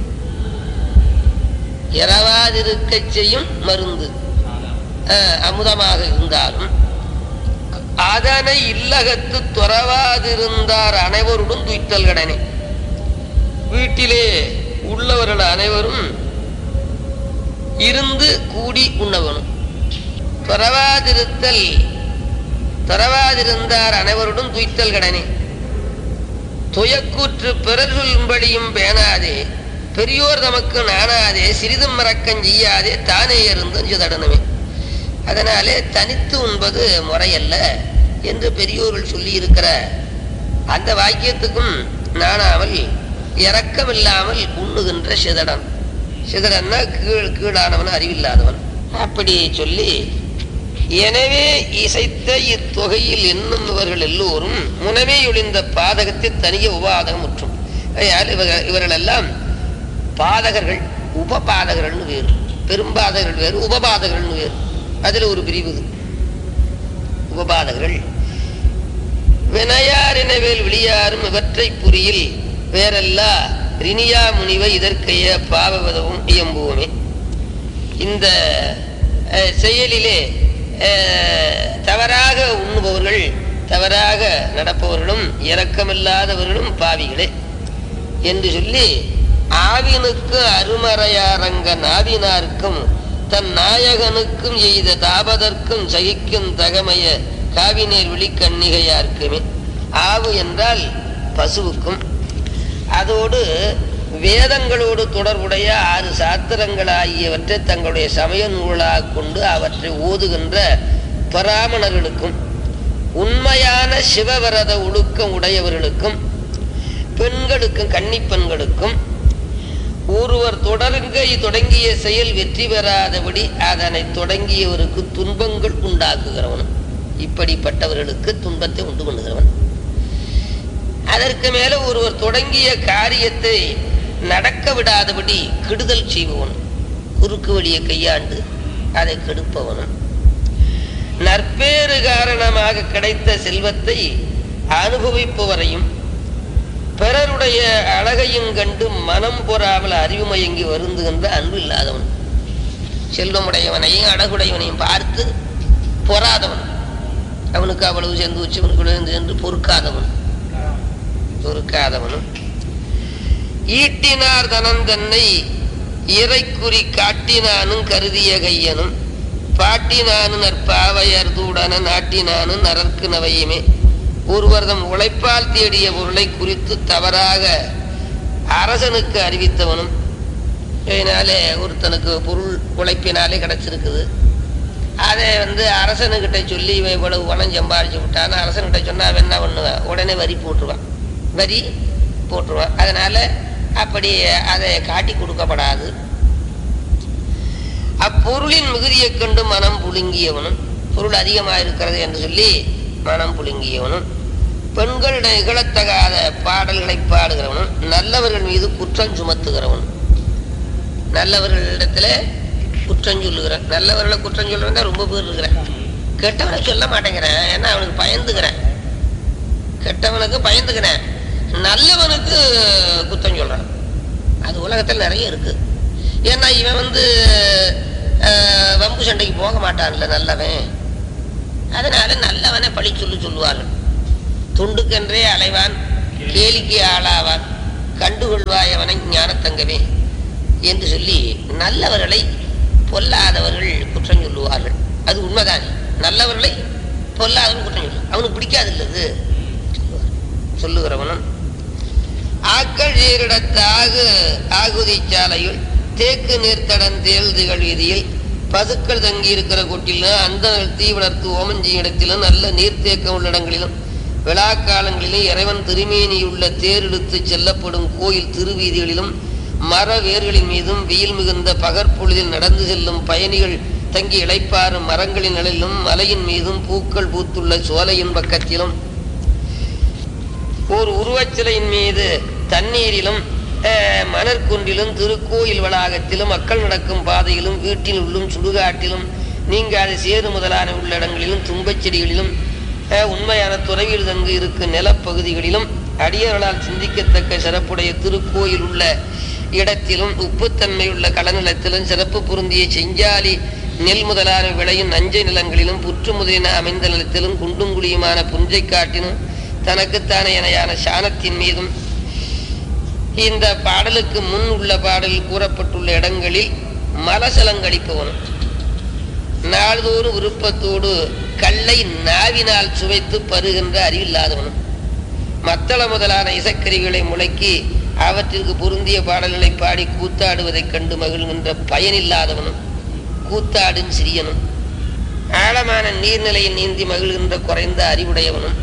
எறவாதிருக்க செய்யும் மருந்து ஆஹ், அமுதமாக இருந்தாலும் அதனை இல்லகத்து துறவாதிருந்தார் அனைவருடன் துய்த்தல் கடனே வீட்டிலே உள்ளவர்கள் அனைவரும் இருந்து கூடி உண்ணவனும் துறவாதிருத்தல் துறவாதிருந்தார் அனைவருடன் துய்த்தல் கடனே துயக்கூற்று பிறர் சொல்லும்படியும் பேணாதே பெரியோர் தமக்கு நாணாதே சிறிதும் மறக்கஞ் செய்யாதே தானே இருந்தும் சிதடனமே அதனாலே தனித்து உண்பது முறையல்ல என்று பெரியோர்கள் சொல்லி இருக்கிற அந்த வாக்கியத்துக்கும் நாணாமல் இரக்கமில்லாமல் உண்ணுகின்ற சிதடன் சிதடன்னா கீழ் கீழானவன் அறிவில்லாதவன் அப்படி சொல்லி எனவே இசைத்த இத்தொகையில் எண்ணுபவர்கள் எல்லோரும் முனவே ஒளிந்த பாதகத்தை தனிய உபாதகம் முற்றும் ஆகையால் இவர்கள் இவர்கள் எல்லாம் பாதகர்கள் உபபாதகர்கள்னு வேறு பெரும்பாதகர்கள் வேறு உபபாதகர்கள்னு வேறு அதுல ஒரு பிரிவு இது. உபபாதகர்கள் வினையார் எனவேல் விழியாரும் இவற்றை புரியில் வேறல்லா ரினியா முனிவை இதற்கைய பாவவதவும் இயம்புவோமே இந்த அஹ், செயலிலே அஹ், தவறாக உண்ணுபவர்கள் தவறாக நடப்பவர்களும் இரக்கமில்லாதவர்களும் பாவிகளே என்று சொல்லி ஆவினுக்கு அருமறையாரங்க நாவினாருக்கும் தன் நாயகனுக்கும் எய்த தாபதற்கும் சகிக்கும் தகமைய காவினேர் விழிக்கண்ணிகையார்க்குமே ஆவு என்றால் பசுவுக்கும் அதோடு வேதங்களோடு தொடர்புடைய ஆறு சாத்திரங்கள் ஆகியவற்றை தங்களுடைய சமய நூலாக கொண்டு அவற்றை ஓதுகின்ற பராமணர்களுக்கும் உண்மையான சிவவிரத ஒழுக்கம் உடையவர்களுக்கும் பெண்களுக்கும் கன்னி பெண்களுக்கும் ஒருவர் தொடருங்கை தொடங்கிய செயல் வெற்றி பெறாதபடி அதனை தொடங்கியவருக்கு துன்பங்கள் உண்டாக்குகிறவனும் இப்படிப்பட்டவர்களுக்கு துன்பத்தை உண்டு பண்ணுகிறவன் அதற்கு மேல ஒருவர் தொடங்கிய காரியத்தை நடக்க விடாதபடி கெடுதல் செய்பவனும் குறுக்கு வழியை கையாண்டு அதை கெடுப்பவனும் நற்பேறு காரணமாக கிடைத்த செல்வத்தை அனுபவிப்பவரையும் பிறருடைய அழகையும் கண்டு மனம் பொறாமல் அறிவு மயங்கி வருந்துகின்ற அன்பு இல்லாதவன் செல்வமுடையவனையும் அழகுடையவனையும் பார்த்து பொறாதவன் அவனுக்கு அவ்வளவு சேர்ந்து வச்சு அவனுக்கு என்று பொறுக்காதவன் பொறுக்காதவனும் ஈட்டினார் தனன் தன்னை இறைக்குறி காட்டினானும் கருதிய கையனும் பாட்டினானு நற்பாவையர் தூடன நாட்டினானு நரற்கு நவையுமே ஒருவர்தம் உழைப்பால் தேடிய பொருளை குறித்து தவறாக அரசனுக்கு அறிவித்தவனும் இதனாலே ஒருத்தனுக்கு பொருள் உழைப்பினாலே கிடைச்சிருக்குது அதை வந்து அரசனுக்கிட்ட சொல்லி இவன் இவ்வளவு பணம் சம்பாதிச்சு விட்டான்னு அரசன்கிட்ட சொன்னா அவன் என்ன பண்ணுவான் உடனே வரி போட்டுருவான் வரி போட்டுருவான் அதனால அப்படி அதை காட்டி கொடுக்கப்படாது அப்பொருளின் மிகுதியைக் கண்டு மனம் புழுங்கியவனும் பொருள் அதிகமாக இருக்கிறது என்று சொல்லி மனம் புழுங்கியவனும் பெண்களிடம் இகழத்தகாத பாடல்களை பாடுகிறவனும் நல்லவர்கள் மீது குற்றம் சுமத்துகிறவனும் நல்லவர்களிடத்துல குற்றம் சொல்லுகிறேன் நல்லவர்களை குற்றம் சொல்றேன் ரொம்ப பேர் இருக்கிறேன் கெட்டவனை சொல்ல மாட்டேங்கிறேன் ஏன்னா அவனுக்கு பயந்துக்கிறேன் கெட்டவனுக்கு பயந்துக்கிறேன் நல்லவனுக்கு குத்தம் சொல்றான் அது உலகத்தில் நிறைய இருக்கு ஏன்னா இவன் வந்து அஹ், வம்பு சண்டைக்கு போக மாட்டான்ல நல்லவன் அதனால நல்லவனை பழி சொல்லி சொல்லுவார்கள் துண்டுக்கென்றே அலைவான் கேலிக்கு ஆளாவான் கண்டுகொள்வாயவனை ஞானத்தங்கமே என்று சொல்லி நல்லவர்களை பொல்லாதவர்கள் குற்றம் சொல்லுவார்கள் அது உண்மைதான் நல்லவர்களை பொல்லாதவன் குற்றம் சொல்லு அவனுக்கு பிடிக்காது இல்லது சொல்லுகிறவனும் ஆக்கள் ஏரிடத்தாகு ஆகுதி சாலையுள் தேக்கு நீர்த்தடன் தேழ்துகள் வீதியில் பசுக்கள் தங்கி இருக்கிற கொட்டிலும் அந்த தீ வளர்த்து ஓமஞ்சி இடத்திலும் நல்ல நீர்த்தேக்கம் உள்ள இடங்களிலும் விழாக்காலங்களிலும் இறைவன் திருமேனியுள்ள தேரெடுத்து செல்லப்படும் கோயில் திருவீதிகளிலும் மர வேர்களின் மீதும் வெயில் மிகுந்த பகற்பொழுதில் நடந்து செல்லும் பயணிகள் தங்கி இளைப்பாறும் மரங்களின் நிழலிலும் மலையின் மீதும் பூக்கள் பூத்துள்ள சோலையின் பக்கத்திலும் ஒரு உருவச்சிலையின் மீது தண்ணீரிலும் அஹ், மணற்குன்றிலும் திருக்கோயில் வளாகத்திலும் மக்கள் நடக்கும் பாதையிலும் வீட்டில் உள்ளும் சுடுகாட்டிலும் நீங்காத சேறு முதலான உள்ள இடங்களிலும் தும்பச் செடிகளிலும் அஹ், உண்மையான துறவியில் தங்கு இருக்கும் நிலப்பகுதிகளிலும் அடியவர்களால் சிந்திக்கத்தக்க சிறப்புடைய திருக்கோயில் உள்ள இடத்திலும் உப்புத்தன்மையுள்ள களநிலத்திலும் சிறப்பு பொருந்திய செஞ்சாலி நெல் முதலான விளையும் நஞ்சை நிலங்களிலும் புற்று முதலின அமைந்த நிலத்திலும் குண்டும் குழியுமான புஞ்சை காட்டினும் தனக்குத்தானே இணையான சாணத்தின் மீதும் இந்த பாடலுக்கு முன் உள்ள பாடலில் கூறப்பட்டுள்ள இடங்களில் மலசலங்கடிப்பவனும் நாள்தோறும் விருப்பத்தோடு கல்லை நாவினால் சுவைத்து பருகின்ற அறிவில்லாதவனும் மத்தள முதலான இசைக்கருவிகளை முழக்கி அவற்றிற்கு பொருந்திய பாடல்களை பாடி கூத்தாடுவதைக் கண்டு மகிழ்கின்ற பயனில்லாதவனும் கூத்தாடும் சிறியனும் ஆழமான நீர்நிலையில் நீந்தி மகிழ்கின்ற குறைந்த அறிவுடையவனும்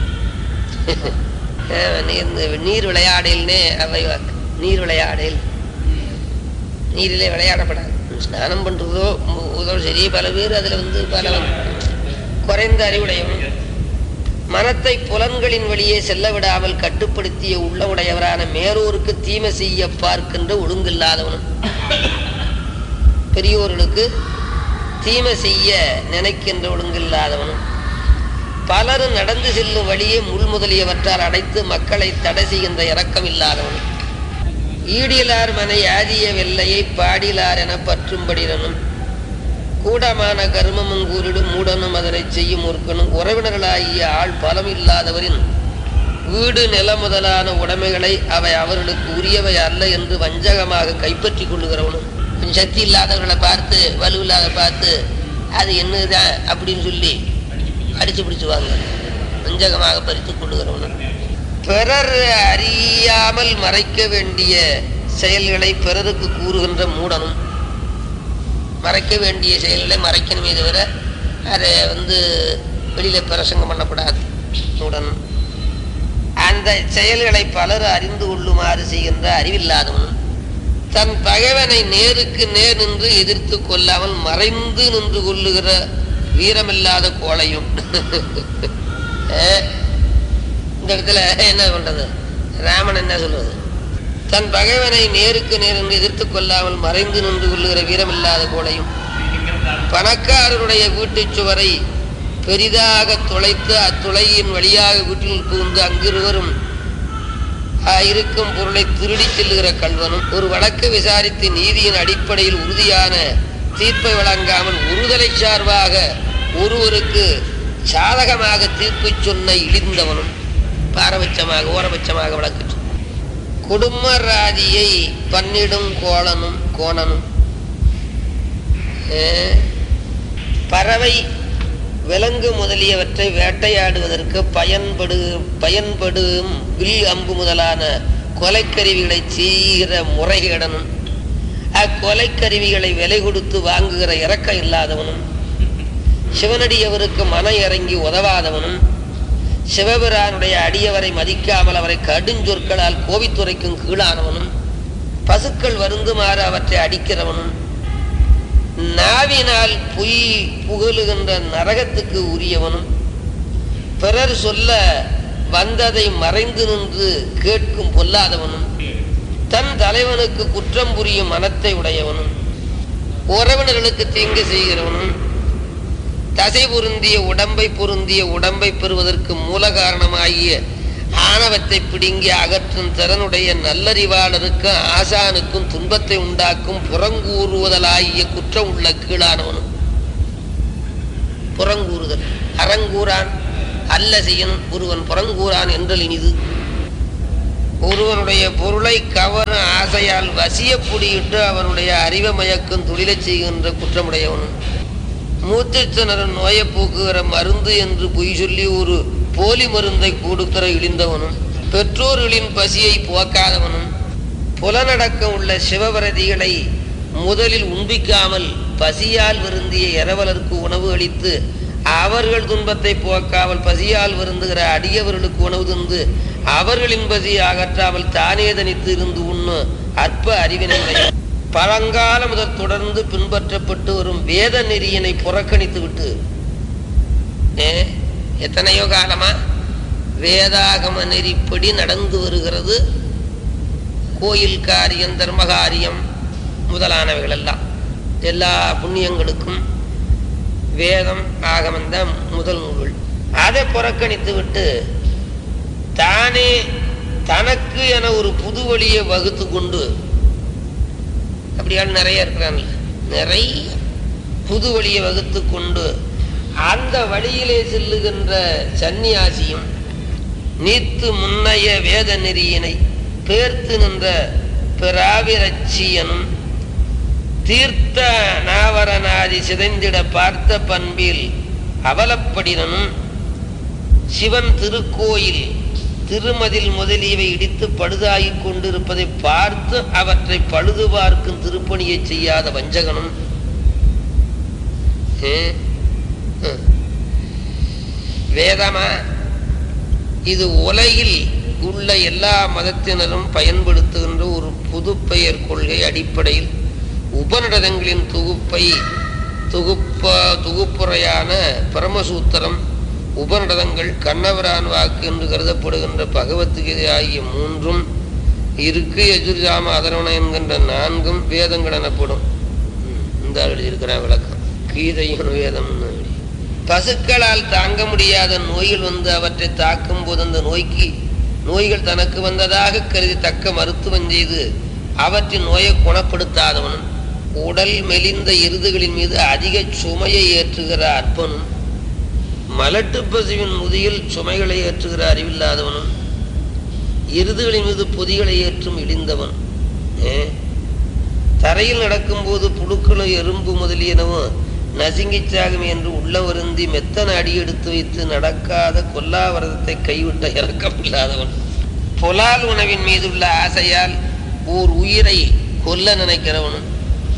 அஹ் நீர் நீர் விளையாடல்னே அவை வாக்கு. நீர் விளையாடல் நீரிலே விளையாடப்படாது ஸ்நானம் பண்றதோ மு- உதவும் சரி பல பேர் அதுல வந்து பல குறைந்த அறிவுடையவன் மனத்தை புலன்களின் வழியே செல்ல விடாமல் கட்டுப்படுத்திய உள்ள உடையவரான மேலோருக்கு தீமை செய்ய பார்க்கின்ற ஒழுங்கில்லாதவனும் பெரியோர்களுக்கு தீமை செய்ய நினைக்கின்ற ஒழுங்கில்லாதவனும் பலரும் நடந்து செல்லும் வழியே முள் முதலியவற்றால் அடைத்து மக்களை தடை செய்கின்ற இரக்கம் இல்லாதவனும் ஈடிலார் மனை ஆதிய வெள்ளையை பாடிலார் என பற்றும்படினனும் கூடமான கருமமும் கூறிடும் மூடனும் அதனை செய்யும் ஒருக்கனும் உறவினர்களாகிய ஆள் பலம் இல்லாதவரின் வீடு நில முதலான உடைமைகளை அவை அவர்களுக்கு உரியவை அல்ல என்று வஞ்சகமாக கைப்பற்றிக் கொள்ளுகிறவனும் கொஞ்சம் சக்தி இல்லாதவர்களை பார்த்து வலு இல்லாத பார்த்து அது என்னதான் அப்படின்னு சொல்லி அடிச்சு பிடிச்சுவாங்க வஞ்சகமாக பறித்து கொள்ளுகிறவன் பிறர் அறியாமல் மறைக்க வேண்டிய செயல்களை பிறருக்கு கூறுகின்ற மூடனும் மறைக்க வேண்டிய செயல்களை மறைக்கணுமே தவிர அதை வந்து வெளியில பிரசங்கம் பண்ணக்கூடாது மூடனும் அந்த செயல்களை பலர் அறிந்து கொள்ளுமாறு செய்கின்ற அறிவில்லாதவனும் தன் பகைவனை நேருக்கு நேர் நின்று எதிர்த்து கொள்ளாமல் மறைந்து நின்று கொள்ளுகிற வீரமில்லாத கோழையும் அஹ், இந்த இடத்துல என்ன பண்றது ராமன் என்ன சொல்றது தன் பகைவனை நேருக்கு நேர் நின்று எதிர்த்து கொள்ளாமல் மறைந்து நின்று கொள்ளுகிற வீரமில்லாத கோழையும் பணக்காரருடைய வீட்டுச் சுவரை பெரிதாக துளைத்து அத்துளையின் வழியாக வீட்டில் புகுந்து அங்கிருவரும் ஆஹ், இருக்கும் பொருளை திருடிச் செல்லுகிற கல்வனும் ஒரு வழக்கு விசாரித்து நீதியின் அடிப்படையில் உறுதியான தீர்ப்பை வழங்காமல் ஒருதலை சார்பாக ஒருவருக்கு சாதகமாக தீர்ப்பு சொன்ன இழிந்தவனும் பாரபட்சமாக ஓரபட்சமாக வழக்கு சொன்ன. குடும்பராதியை பன்னிடும் கோளனும் கோணனும் அஹ், பறவை விலங்கு முதலியவற்றை வேட்டையாடுவதற்கு பயன்படு பயன்படும் வில் அம்பு முதலான கொலைக்கருவிகளை செய்கிற முறைகேடனும் அக்கொலைக்கருவிகளை விலை கொடுத்து வாங்குகிற இரக்கம் இல்லாதவனும் சிவனடியவருக்கு மன இறங்கி உதவாதவனும் சிவபிரானுடைய அடியவரை மதிக்காமல் அவரை கடுஞ்சொற்களால் கோபித்துரைக்கும் கீழானவனும் பசுக்கள் வருந்துமாறு அவற்றை அடிக்கிறவனும் நாவினால் பொய் புகழுகின்ற நரகத்துக்கு உரியவனும் பிறர் சொல்ல வந்ததை மறைந்து நின்று கேட்கும் பொல்லாதவனும் தன் தலைவனுக்கு குற்றம் புரியும் மனத்தை உடையவனும் உறவினர்களுக்கு தீங்கு செய்கிறவனும் தசை பொருந்திய உடம்பை பொருந்திய உடம்பை பெறுவதற்கு மூல காரணமாகிய ஆணவத்தை பிடுங்கி அகற்றும் திறனுடைய நல்லறிவாளருக்கும் ஆசானுக்கும் துன்பத்தை உண்டாக்கும் புறங்கூறுவதலாகிய குற்றம் உள்ள கீழானவனும் புறங்கூறுதல் அறங்கூறான் அல்ல செய்யணும் ஒருவன் புறங்கூறான் என்றல் இனிது ஒருவனுடைய பொருளை கவரும் ஆசையால் வசியப்புடியிட்டு அவனுடைய அறிவை மயக்கும் தொழிலைச் செய்கின்ற குற்றமுடையவனும் மூச்சுத்திணறும் நோயை போக்குகிற மருந்து என்று பொய் சொல்லி ஒரு போலி மருந்தை கொடுக்கிற இழிந்தவனும் பெற்றோர்களின் பசியை போக்காதவனும் புலனடக்கம் உள்ள சிவபரதிகளை முதலில் உண்பிக்காமல் பசியால் வருந்திய இரவலருக்கு உணவு அளித்து அவர்கள் துன்பத்தை போக்காமல் பசியால் வருந்துகிற அடியவர்களுக்கு உணவு தந்து அவர்களின் பசியை அகற்றாமல் தானே தனித்து இருந்து உண்ணு அற்ப அறிவினை பழங்கால முதல் தொடர்ந்து பின்பற்றப்பட்டு வரும் வேத நெறியினை புறக்கணித்து விட்டு ஏ, எத்தனையோ காலமா வேதாகம நெறிப்படி நடந்து வருகிறது கோயில் காரியம் தர்ம காரியம் முதலானவைகள் எல்லாம் எல்லா புண்ணியங்களுக்கும் வேதம் ஆகமம் தான் முதல் நூல்கள் அதை புறக்கணித்து விட்டு தானே தனக்கு என ஒரு புது வழியை வகுத்து கொண்டு அப்படியால் நிறைய இருக்கிறான்ல நிறைய புது வழியை வகுத்து கொண்டு அந்த வழியிலே செல்லுகின்ற சந்நியாசியும் நீத்து முன்னைய வேத நெறியினை பேர்த்து நின்ற பிராவிரட்சியனும் தீர்த்த நாவரநாதி சிதைந்திட பார்த்த பண்பில் அவலப்படினனும் சிவன் திருக்கோயில் திருமதில் முதலியவை இடித்து பழுதாகிக் கொண்டிருப்பதை பார்த்து அவற்றை பழுது பார்க்கும் திருப்பணியை செய்யாத வஞ்சகனும் ஏ? ஹம். வேதமா இது உலகில் உள்ள எல்லா மதத்தினரும் பயன்படுத்துகின்ற ஒரு புது பெயர் கொள்கை அடிப்படையில் உபநிடதங்களின் தொகுப்பை தொகுப்ப தொகுப்புரையான பரமசூத்திரம் உபநிடதங்கள் கண்ணவரான் வாக்கு என்று கருதப்படுகின்ற பகவத்கீதை ஆகிய மூன்றும் இருக்கு எஜுர்ஜாம அதரவண என்கின்ற நான்கும் வேதங்கள் எனப்படும் ம், இந்த எழுதியிருக்கிற விளக்கம் கீதையும் வேதம் பசுக்களால் தாங்க முடியாத நோய்கள் வந்து அவற்றை தாக்கும் போது அந்த நோய்க்கு நோய்கள் தனக்கு வந்ததாக கருதி தக்க மருத்துவம் செய்து அவற்றின் நோயை குணப்படுத்தாதவனும் உடல் மெலிந்த எருதுகளின் மீது அதிக சுமையை ஏற்றுகிற அற்பனும் மலட்டு பசுவின் முதியில் சுமைகளை ஏற்றுகிற அறிவில்லாதவனும் எருதுகளின் மீது பொதிகளை ஏற்றும் இழிந்தவன் ஏ? தரையில் நடக்கும்போது புழுக்களும் எறும்பு முதலியனவும் நசுங்கிச் சாகும் என்று உள்ள வருந்தி மெத்தன அடி எடுத்து வைத்து நடக்காத கொல்லாவரதத்தை கைவிட்ட இறக்கமில்லாதவன் புலால் உணவின் மீதுள்ள ஆசையால் ஓர் உயிரை கொல்ல நினைக்கிறவனும்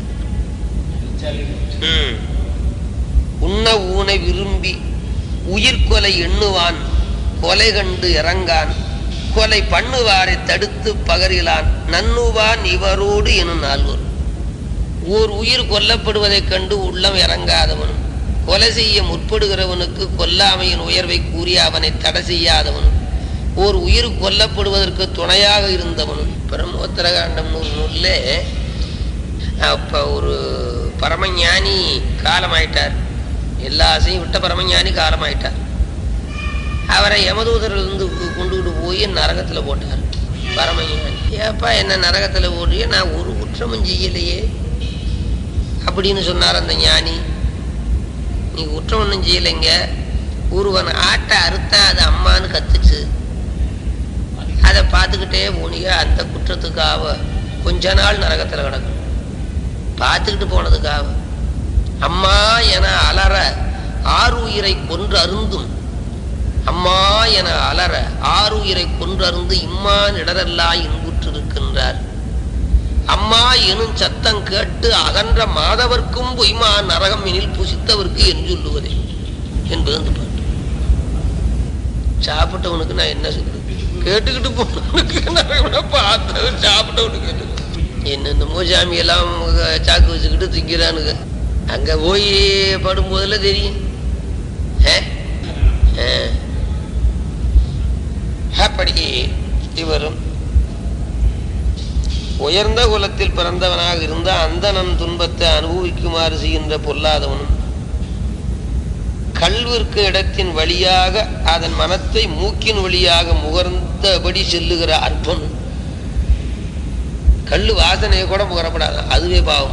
ம். உண்ண ஊனை விரும்பி உயிர்கொலை எண்ணுவான் கொலை கண்டு இறங்கான் கொலை பண்ணுவாரை தடுத்து பகரிலான் நன்னுவான் இவரோடு எனும் நால்வர் ஓர் உயிர் கொல்லப்படுவதைக் கண்டு உள்ளம் இறங்காதவனும் கொலை செய்ய முற்படுகிறவனுக்கு கொல்லாமையின் உயர்வை கூறி அவனை தடை செய்யாதவனும் ஓர் உயிர் கொல்லப்படுவதற்கு துணையாக இருந்தவனும் பிரம்மோத்தரகாண்டம் நூல் நூல்லே அப்ப ஒரு பரமஞானி காலமாயிட்டார் எல்லா ஆசையும் விட்ட பரமஞானி காலமாயிட்டார் அவரை யமதூதரிலிருந்து கு- கொண்டுகிட்டு போய் நரகத்துல போட்டார் பரமஞானி ஏப்பா என்ன நரகத்துல போடுறிய நான் ஒரு குற்றமும் செய்யலையே அப்படின்னு சொன்னார் அந்த ஞானி நீ குற்றம் ஒன்றும் செய்யலைங்க ஒருவன் ஆட்டை அறுத்தா அது அம்மான்னு கத்துச்சு அதை பார்த்துக்கிட்டே போனியா அந்த குற்றத்துக்காக கொஞ்ச நாள் நரகத்துல கிடக்கும் பார்த்துக்கிட்டு போனதுக்காக அம்மா என அலற ஆறு உயிரை கொன்று அருந்தும் அம்மா என அலற ஆறு உயிரை கொன்று அருந்து இம்மான் இடரெல்லா இன்புற்றிருக்கின்றார் அம்மா எனும் சத்தம் கேட்டு அகன்ற மாதவர்க்கும் பொய்மா நரகம் எனில் புசித்தவர்க்கு என் சொல்லுவதே என்பது அந்த பாட்டு சாப்பிட்டவனுக்கு நான் என்ன சொல்றது கேட்டுக்கிட்டு போனவனுக்கு நான் இவனை பார்த்தவன் சாப்பிட்டவனுக்கு என்ன என்னென்னமோ சாமி எல்லாம் சாக்கு வச்சுக்கிட்டு திங்கிறானுங்க அங்க போய் படும்போதுல தெரியும் ஆ? ஆ. அப்படி இவரும் உயர்ந்த குலத்தில் பிறந்தவனாக இருந்த அந்தணன் துன்பத்தை அனுபவிக்குமாறு செய்கின்ற பொல்லாதவனும் கல்விற்கு இடத்தின் வழியாக அதன் மனத்தை மூக்கின் வழியாக முகர்ந்தபடி செல்லுகிற அற்பனும் கல் வாசனையை கூட முகரப்படாது அதுவே பாவம்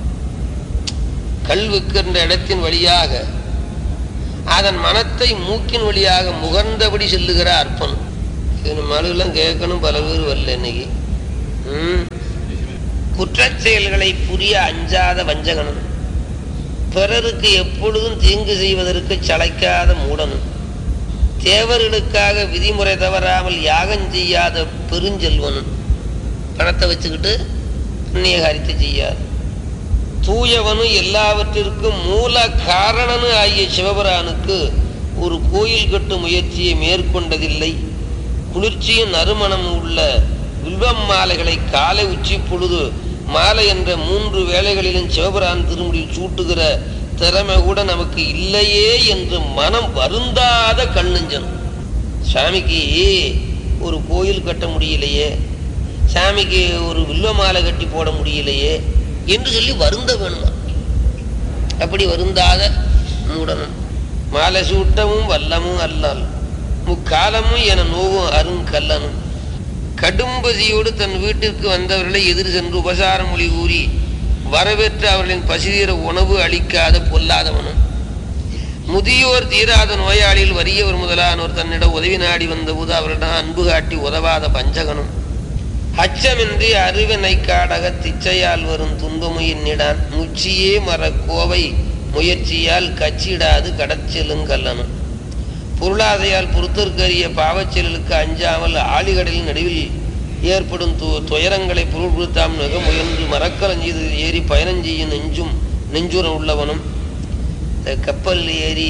கல் விற்கின்ற இடத்தின் வழியாக அதன் மனத்தை மூக்கின் வழியாக முகர்ந்தபடி செல்லுகிற அற்பன் இது மனுலாம் கேட்கணும் பல பேர் வரல இன்னைக்கு ம். குற்றச் செயல்களை புரிய அஞ்சாத வஞ்சகனும் பிறருக்கு எப்பொழுதும் தீங்கு செய்வதற்கு சளைக்காத மூடனும் தேவர்களுக்காக விதிமுறை தவறாமல் யாகம் செய்யாத பெருஞ்செல்வனும் பணத்தை வச்சுக்கிட்டு புண்ணிய காரியத்தை செய்யாது தூயவனும் எல்லாவற்றிற்கும் மூல காரணனு ஆகிய சிவபுரானுக்கு ஒரு கோயில் கட்டும் முயற்சியை மேற்கொண்டதில்லை குளிர்ச்சியும் நறுமணம் உள்ள வில்வம் மாலைகளை காலை உச்சி பொழுது மாலை என்ற மூன்று வேளைகளிலும் சிவபுரான் திருமுடியில் சூட்டுகிற திறமை கூட நமக்கு இல்லையே என்று மனம் வருந்தாத கண்ணஞ்சன் சாமிக்கு ஒரு கோயில் கட்ட முடியலையே சாமிக்கு ஒரு வில்வ மாலை கட்டி போட முடியலையே என்று சொல்லி வருந்த வேணுமா அப்படி வருந்தாத மூடனும் மாலை சூட்டமும் வல்லமும் அல்லால் முக்காலமும் என நோவும் அருங்கல்லனும் கடும்பதியோடு தன் வீட்டிற்கு வந்தவர்களை எதிர் சென்று உபசார மொழி கூறி வரவேற்று அவர்களின் பசிதீர உணவு அளிக்காத பொல்லாதவனும் முதியோர் தீராத நோயாளியில் வறியவர் முதலானோர் தன்னிடம் உதவி நாடி வந்தபோது அவரிடம் அன்பு காட்டி உதவாத பஞ்சகனும் அச்சமின்றி அருவினை காடக திச்சையால் வரும் துன்பமுயின்னிடான் முச்சியே மர கோவை முயற்சியால் கச்சிடாது கடச்செலுங்கல்லனும் பொருளாதையால் பொறுத்தற்கரிய பாவச்செயலுக்கு அஞ்சாமல் ஆழிகடலின் நடுவில் ஏற்படும் து துயரங்களை பொருள்படுத்தாம் மிக முயன்று மரக்கலஞ்செய்து ஏறி பயணம் செய்யும் நெஞ்சும் நெஞ்சுரம் உள்ளவனும் இந்த கப்பல் ஏறி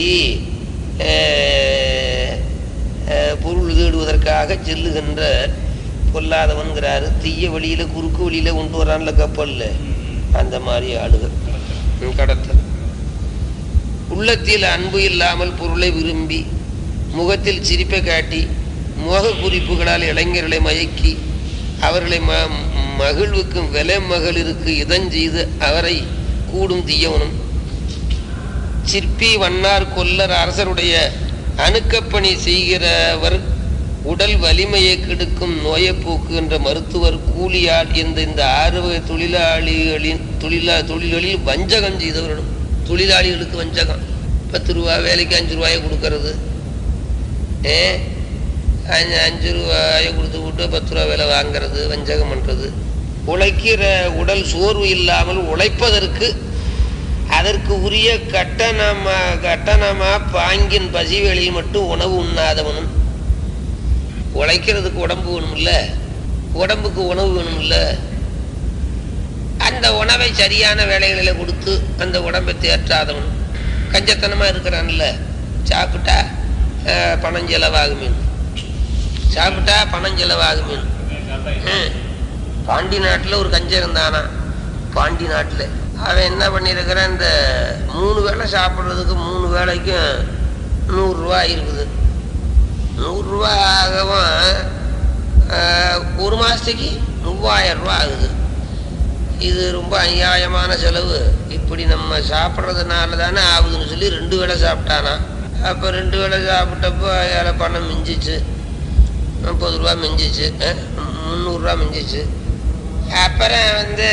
அஹ், அஹ், பொருள் தேடுவதற்காக செல்லுகின்ற பொல்லாதவன்கிறாரு தீய வழியில குறுக்கு வழியில கொண்டு வரான்ல கப்பல்ல அந்த மாதிரி ஆளுகள் ம், கடத்தல் உள்ளத்தில் அன்பு இல்லாமல் பொருளை விரும்பி முகத்தில் சிரிப்பை காட்டி முக குறிப்புகளால் இளைஞர்களை மயக்கி அவர்களை ம மகிழ்வுக்கும் விலை மகளிருக்கு இதஞ்செய்து அவரை கூடும் தீயவனும் சிற்பி வண்ணார் கொல்லர் அரசருடைய அணுக்கப்பணி செய்கிறவர் உடல் வலிமையை கெடுக்கும் நோயப்போக்கு என்ற மருத்துவர் கூலியாள் என்ற இந்த ஆறு வகை தொழிலாளிகளின் தொழிலா தொழில்களில் வஞ்சகம் செய்தவர்களும் தொழிலாளிகளுக்கு வஞ்சகம் பத்து ரூபா வேலைக்கு அஞ்சு ரூபாயை கொடுக்கறது ஏ அஞ்சு அஞ்சு ரூபாயை கொடுத்து விட்டு பத்து ரூபா வேலை வாங்குறது வஞ்சகம் பண்ணுறது உழைக்கிற உடல் சோர்வு இல்லாமல் உழைப்பதற்கு அதற்கு உரிய கட்டணமா கட்டணமா பாங்கின் பசிவெளியில் மட்டும் உணவு உண்ணாதவனும் உழைக்கிறதுக்கு உடம்பு வேணும்ல உடம்புக்கு உணவு வேணும்ல அந்த உணவை சரியான வேலைகளில் கொடுத்து அந்த உடம்பை தேற்றாதவன் கஞ்சத்தனமா இருக்கிறான்ல சாப்பிட்டா அஹ், பணம் செலவாகுமே சாப்பிட்டா பணம் செலவாகுமே ம். பாண்டி நாட்டில் ஒரு கஞ்சன் இருந்தானா பாண்டி நாட்டில் அவன் என்ன பண்ணியிருக்கிறான் இந்த மூணு வேளை சாப்பிட்றதுக்கு மூணு வேளைக்கும் நூறுரூவா இருக்குது நூறுரூவா ஆகவும் ஆஹ், ஒரு மாதத்துக்கு மூவாயிரம் ரூபா ஆகுது இது ரொம்ப அநியாயமான செலவு இப்படி நம்ம சாப்பிட்றதுனால தானே ஆகுதுன்னு சொல்லி ரெண்டு வேளை சாப்பிட்டானா அப்போ ரெண்டு வேளை சாப்பிட்டப்போ ஏழை பணம் மிஞ்சிச்சு முப்பது ரூபா மிஞ்சிச்சு அஹ், முந்நூறுரூவா மிஞ்சிச்சு அப்புறம் வந்து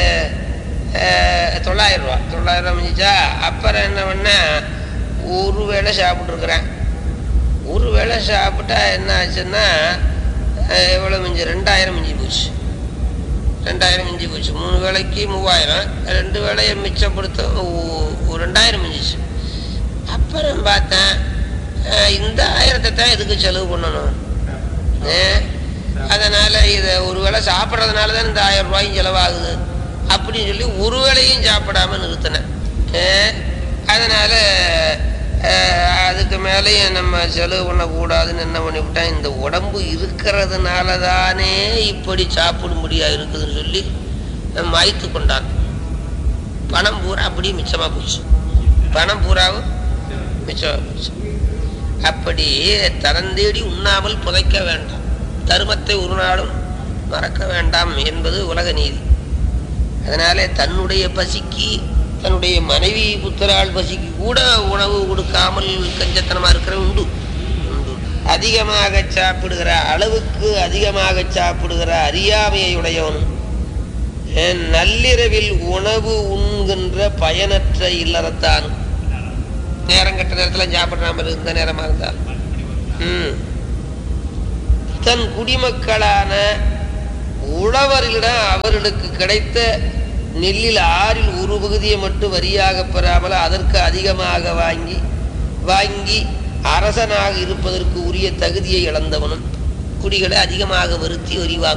அஹ், தொள்ளாயிரம் ரூபா தொள்ளாயிரம் ரூபா மிஞ்சிச்சா அப்புறம் என்ன பண்ண ஒரு வேளை சாப்பிட்ருக்குறேன் ஒரு வேளை சாப்பிட்டா என்ன ஆச்சுன்னா அஹ், எவ்வளோ மிஞ்சி ரெண்டாயிரம் மிஞ்சி போச்சு ரெண்டாயிரம் மிஞ்சி போச்சு மூணு வேளைக்கு மூவாயிரம் ரெண்டு வேளையை மிச்சப்படுத்த ஒ- ஒரு ரெண்டாயிரம் மிஞ்சிச்சு அப்புறம் பார்த்தேன் அஹ், இந்த ஆயிரத்தை தான் எதுக்கு செலவு பண்ணணும் அஹ், அதனால இதை ஒரு வேளை சாப்பிட்றதுனால தான் இந்த ஆயிரம் ரூபாயும் செலவாகுது அப்படின்னு சொல்லி ஒரு வேளையும் சாப்பிடாம நிறுத்தினேன் அஹ், அதனால அஹ், அதுக்கு மேலேயும் நம்ம செலவு பண்ணக்கூடாதுன்னு என்ன பண்ணிவிட்டேன் இந்த உடம்பு இருக்கிறதுனால தானே இப்படி சாப்பிடும்படியா இருக்குதுன்னு சொல்லி மாய்த்து கொண்டான் பணம் பூரா அப்படியே மிச்சமா போச்சு பணம் பூராவும் மிச்சமா போச்சு அப்படி தரந்தேடி உண்ணாமல் புதைக்க வேண்டாம் தருமத்தை ஒரு நாளும் மறக்க வேண்டாம் என்பது உலக நீதி அதனால தன்னுடைய பசிக்கு தன்னுடைய மனைவி புத்தரால் பசிக்கு கூட உணவு கொடுக்காமல் கஞ்சத்தனமா இருக்கிற உண்டு உண்டு அதிகமாக சாப்பிடுகிற அளவுக்கு அதிகமாக சாப்பிடுகிற அறியாமையை உடையவனும் அஹ், நள்ளிரவில் உணவு உண்கின்ற பயனற்ற இல்லறத்தானும் நேரம் கட்ட நேரத்தில் சாப்பிடாம இருந்த நேரமா இருந்தா ம். தன் குடிமக்களான உழவர்களிடம் அவர்களுக்கு கிடைத்த நெல்லில் ஆறில் ஒரு பகுதியை மட்டும் வரியாக பெறாமல் அதற்கு அதிகமாக வாங்கி வாங்கி அரசனாக இருப்பதற்கு உரிய தகுதியை இழந்தவனும் குடிகளை அதிகமாக வருத்தி வரி வாங்க